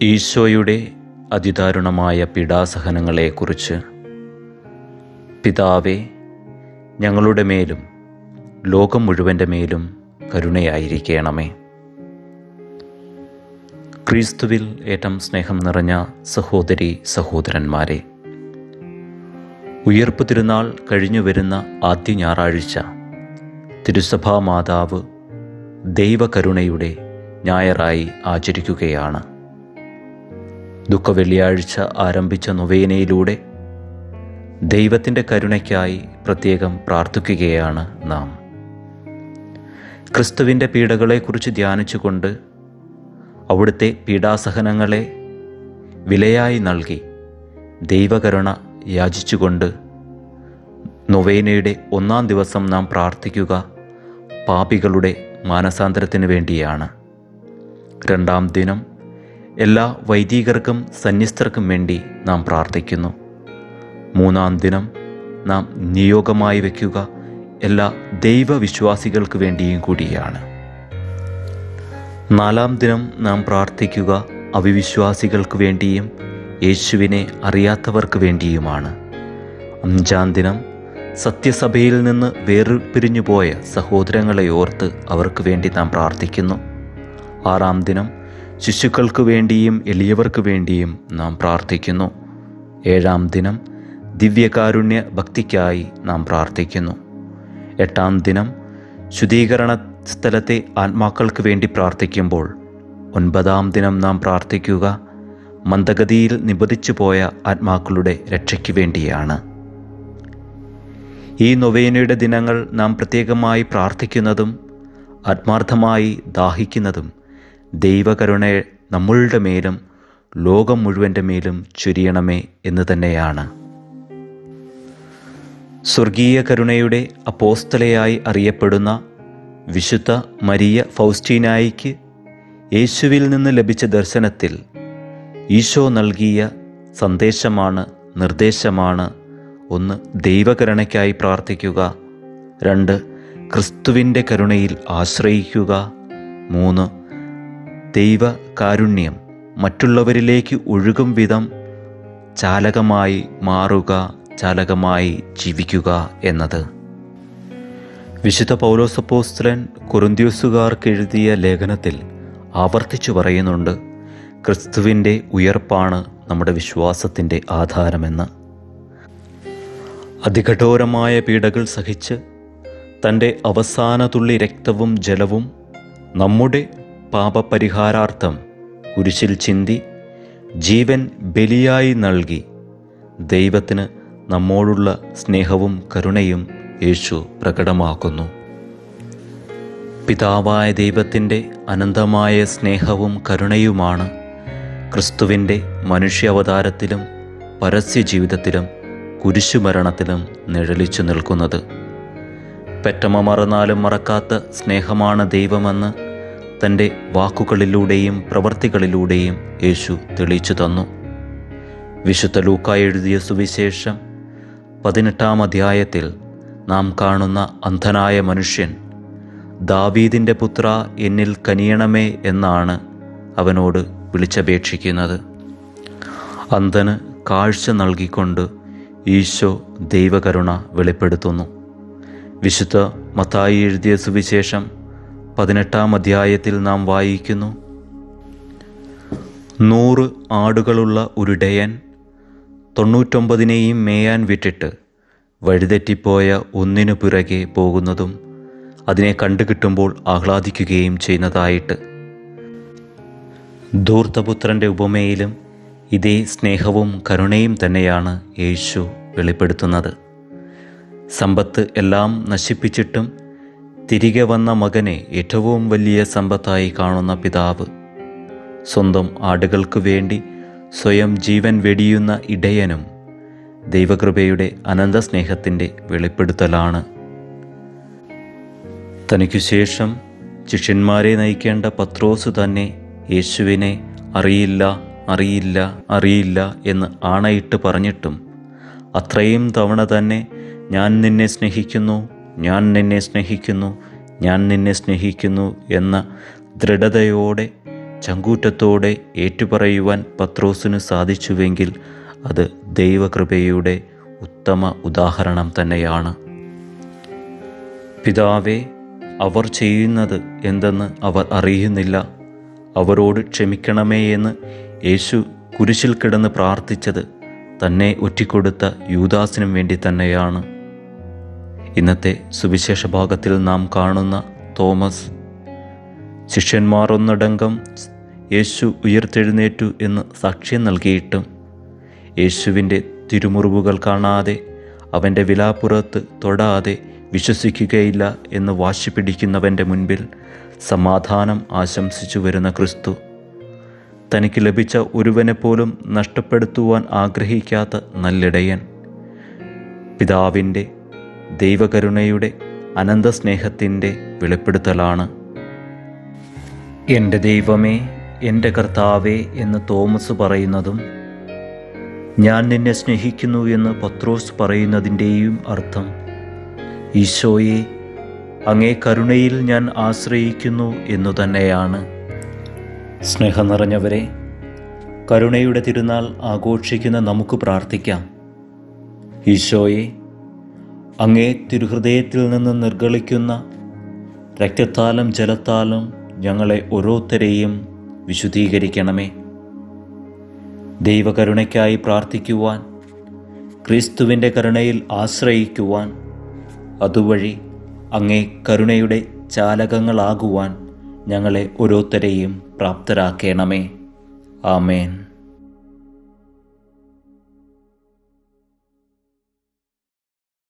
ഈശോയുടെ അതിദാരുണമായ പീഡാസഹനങ്ങളെക്കുറിച്ച് പിതാവേ ഞങ്ങളുടെ മേലും ലോകം മുഴുവൻ്റെ മേലും കരുണയായിരിക്കണമേ ക്രിസ്തുവിൽ ഏറ്റവും സ്നേഹം നിറഞ്ഞ സഹോദരി സഹോദരന്മാരെ ഉയർപ്പ് തിരുനാൾ കഴിഞ്ഞു വരുന്ന ആദ്യ ഞായറാഴ്ച തിരുസഭാ മാതാവ് ദൈവകരുണയുടെ ഞായറായി ആചരിക്കുകയാണ് ദുഃഖവെള്ളിയാഴ്ച ആരംഭിച്ച നൊവേനയിലൂടെ ദൈവത്തിൻ്റെ കരുണയ്ക്കായി പ്രത്യേകം പ്രാർത്ഥിക്കുകയാണ് നാം ക്രിസ്തുവിൻ്റെ പീഡകളെക്കുറിച്ച് ധ്യാനിച്ചുകൊണ്ട് അവിടുത്തെ പീഡാസഹനങ്ങളെ വിലയായി നൽകി ദൈവകരുണ യാചിച്ചുകൊണ്ട് നൊവേനയുടെ ഒന്നാം ദിവസം നാം പ്രാർത്ഥിക്കുക പാപികളുടെ മാനസാന്തരത്തിന് വേണ്ടിയാണ് രണ്ടാം ദിനം എല്ലാ വൈദികർക്കും സന്യസ്തർക്കും വേണ്ടി നാം പ്രാർത്ഥിക്കുന്നു മൂന്നാം ദിനം നാം നിയോഗമായി വയ്ക്കുക എല്ലാ ദൈവവിശ്വാസികൾക്ക് വേണ്ടിയും കൂടിയാണ് നാലാം ദിനം നാം പ്രാർത്ഥിക്കുക അവിവിശ്വാസികൾക്ക് വേണ്ടിയും യേശുവിനെ അറിയാത്തവർക്ക് വേണ്ടിയുമാണ് അഞ്ചാം ദിനം സത്യസഭയിൽ നിന്ന് വേർപിരിഞ്ഞു പോയ സഹോദരങ്ങളെ ഓർത്ത് അവർക്ക് വേണ്ടി നാം പ്രാർത്ഥിക്കുന്നു ആറാം ദിനം ശിശുക്കൾക്ക് വേണ്ടിയും എളിയവർക്ക് വേണ്ടിയും നാം പ്രാർത്ഥിക്കുന്നു ഏഴാം ദിനം ദിവ്യകാരുണ്യ ഭക്തിക്കായി നാം പ്രാർത്ഥിക്കുന്നു എട്ടാം ദിനം ശുദ്ധീകരണ സ്ഥലത്തെ ആത്മാക്കൾക്ക് വേണ്ടി പ്രാർത്ഥിക്കുമ്പോൾ ഒൻപതാം ദിനം നാം പ്രാർത്ഥിക്കുക മന്ദഗതിയിൽ നിബദിച്ചു പോയ ആത്മാക്കളുടെ രക്ഷയ്ക്ക് വേണ്ടിയാണ് ഈ നൊവേനയുടെ ദിനങ്ങൾ നാം പ്രത്യേകമായി പ്രാർത്ഥിക്കുന്നതും ആത്മാർത്ഥമായി ദാഹിക്കുന്നതും ദൈവകരുണ നമ്മളുടെ മേലും ലോകം മുഴുവൻ്റെ മേലും ചൊരിയണമേ എന്ന് തന്നെയാണ് സ്വർഗീയ കരുണയുടെ അപ്പോസ്തലയായി അറിയപ്പെടുന്ന വിശുദ്ധ മരിയ ഫൗസ്റ്റീനായിക്ക് യേശുവിൽ നിന്ന് ലഭിച്ച ദർശനത്തിൽ ഈശോ നൽകിയ സന്ദേശമാണ് നിർദ്ദേശമാണ് ഒന്ന് ദൈവകരുണയ്ക്കായി പ്രാർത്ഥിക്കുക രണ്ട് ക്രിസ്തുവിൻ്റെ കരുണയിൽ ആശ്രയിക്കുക മൂന്ന് ദൈവകാരുണ്യം മറ്റുള്ളവരിലേക്ക് ഒഴുകും വിധം ചാലകമായി മാറുക ചാലകമായി ജീവിക്കുക എന്നത് വിശുദ്ധ പൗലോസപ്പോസ്തലൻ കുറുന്ത്യൂസുകാർക്ക് എഴുതിയ ലേഖനത്തിൽ ആവർത്തിച്ചു പറയുന്നുണ്ട് ക്രിസ്തുവിൻ്റെ ഉയർപ്പാണ് നമ്മുടെ വിശ്വാസത്തിൻ്റെ ആധാരമെന്ന് അതികഠോരമായ പീഡകൾ സഹിച്ച് തൻ്റെ അവസാന തുള്ളി രക്തവും ജലവും നമ്മുടെ പാപപരിഹാരാർത്ഥം കുരിശിൽ ചിന്തി ജീവൻ ബലിയായി നൽകി ദൈവത്തിന് നമ്മോടുള്ള സ്നേഹവും കരുണയും യേശു പ്രകടമാക്കുന്നു പിതാവായ ദൈവത്തിൻ്റെ അനന്തമായ സ്നേഹവും കരുണയുമാണ് ക്രിസ്തുവിൻ്റെ മനുഷ്യാവതാരത്തിലും പരസ്യ ജീവിതത്തിലും കുരിശുമരണത്തിലും നിഴലിച്ചു നിൽക്കുന്നത് പെറ്റമ്മ മറന്നാലും മറക്കാത്ത സ്നേഹമാണ് ദൈവമെന്ന് തൻ്റെ വാക്കുകളിലൂടെയും പ്രവൃത്തികളിലൂടെയും യേശു തെളിയിച്ചു തന്നു വിശുദ്ധ ലൂക്ക എഴുതിയ സുവിശേഷം പതിനെട്ടാം അധ്യായത്തിൽ നാം കാണുന്ന അന്ധനായ മനുഷ്യൻ ദാവീദിൻ്റെ പുത്ര എന്നിൽ കനിയണമേ എന്നാണ് അവനോട് വിളിച്ചപേക്ഷിക്കുന്നത് അന്ധന് കാഴ്ച നൽകിക്കൊണ്ട് ഈശോ ദൈവകരുണ വെളിപ്പെടുത്തുന്നു വിശുദ്ധ മത്തായി എഴുതിയ സുവിശേഷം പതിനെട്ടാം അധ്യായത്തിൽ നാം വായിക്കുന്നു നൂറ് ആടുകളുള്ള ഒരിടയൻ തൊണ്ണൂറ്റൊമ്പതിനെയും മേയാൻ വിട്ടിട്ട് വഴിതെറ്റിപ്പോയ ഒന്നിനു പിറകെ പോകുന്നതും അതിനെ കണ്ടുകിട്ടുമ്പോൾ ആഹ്ലാദിക്കുകയും ചെയ്യുന്നതായിട്ട് ധൂർത്തപുത്രൻ്റെ ഉപമയിലും ഇതേ സ്നേഹവും കരുണയും തന്നെയാണ് യേശു വെളിപ്പെടുത്തുന്നത് സമ്പത്ത് എല്ലാം നശിപ്പിച്ചിട്ടും തിരികെ വന്ന മകനെ ഏറ്റവും വലിയ സമ്പത്തായി കാണുന്ന പിതാവ് സ്വന്തം ആടുകൾക്ക് വേണ്ടി സ്വയം ജീവൻ വെടിയുന്ന ഇടയനും ദൈവകൃപയുടെ അനന്ത സ്നേഹത്തിൻ്റെ വെളിപ്പെടുത്തലാണ് തനിക്കു ശേഷം ശിഷ്യന്മാരെ നയിക്കേണ്ട പത്രോസ് തന്നെ യേശുവിനെ അറിയില്ല അറിയില്ല അറിയില്ല എന്ന് ആണയിട്ട് പറഞ്ഞിട്ടും അത്രയും തവണ തന്നെ ഞാൻ നിന്നെ സ്നേഹിക്കുന്നു ഞാൻ നിന്നെ സ്നേഹിക്കുന്നു ഞാൻ നിന്നെ സ്നേഹിക്കുന്നു എന്ന ദൃഢതയോടെ ചങ്കൂറ്റത്തോടെ ഏറ്റുപറയുവാൻ പത്രോസിന് സാധിച്ചുവെങ്കിൽ അത് ദൈവകൃപയുടെ ഉത്തമ ഉദാഹരണം തന്നെയാണ് പിതാവേ അവർ ചെയ്യുന്നത് എന്തെന്ന് അവർ അറിയുന്നില്ല അവരോട് ക്ഷമിക്കണമേ എന്ന് യേശു കുരിശിൽ കിടന്ന് പ്രാർത്ഥിച്ചത് തന്നെ ഒറ്റിക്കൊടുത്ത യൂദാസിനും വേണ്ടി തന്നെയാണ് ഇന്നത്തെ സുവിശേഷ ഭാഗത്തിൽ നാം കാണുന്ന തോമസ് ശിഷ്യന്മാർ ഒന്നടങ്കം യേശു ഉയർത്തെഴുന്നേറ്റു എന്ന് സാക്ഷ്യം നൽകിയിട്ടും യേശുവിൻ്റെ തിരുമുറിവുകൾ കാണാതെ അവൻ്റെ വിലാപ്പുറത്ത് തൊടാതെ വിശ്വസിക്കുകയില്ല എന്ന് വാശി പിടിക്കുന്നവൻ്റെ മുൻപിൽ സമാധാനം ആശംസിച്ചു വരുന്ന ക്രിസ്തു തനിക്ക് ലഭിച്ച ഒരുവനെ പോലും നഷ്ടപ്പെടുത്തുവാൻ ആഗ്രഹിക്കാത്ത നല്ലിടയൻ പിതാവിൻ്റെ ദൈവകരുണയുടെ അനന്തസ്നേഹത്തിൻ്റെ വെളിപ്പെടുത്തലാണ് എൻ്റെ ദൈവമേ എൻ്റെ കർത്താവേ എന്ന് തോമസ് പറയുന്നതും ഞാൻ നിന്നെ സ്നേഹിക്കുന്നു എന്ന് പത്രോസ് പറയുന്നതിൻ്റെയും അർത്ഥം ഈശോയെ അങ്ങേ കരുണയിൽ ഞാൻ ആശ്രയിക്കുന്നു എന്നു തന്നെയാണ് സ്നേഹം നിറഞ്ഞവരെ കരുണയുടെ തിരുനാൾ ആഘോഷിക്കുന്ന നമുക്ക് പ്രാർത്ഥിക്കാം ഈശോയെ അങ്ങേ തിരുഹൃദയത്തിൽ നിന്ന് നിർഗളിക്കുന്ന രക്തത്താലും ജലത്താലും ഞങ്ങളെ ഓരോരുത്തരെയും വിശുദ്ധീകരിക്കണമേ ദൈവകരുണയ്ക്കായി പ്രാർത്ഥിക്കുവാൻ ക്രിസ്തുവിൻ്റെ കരുണയിൽ ആശ്രയിക്കുവാൻ അതുവഴി അങ്ങേ കരുണയുടെ ചാലകങ്ങളാകുവാൻ ഞങ്ങളെ ഓരോരുത്തരെയും പ്രാപ്തരാക്കണമേ ആമേൻ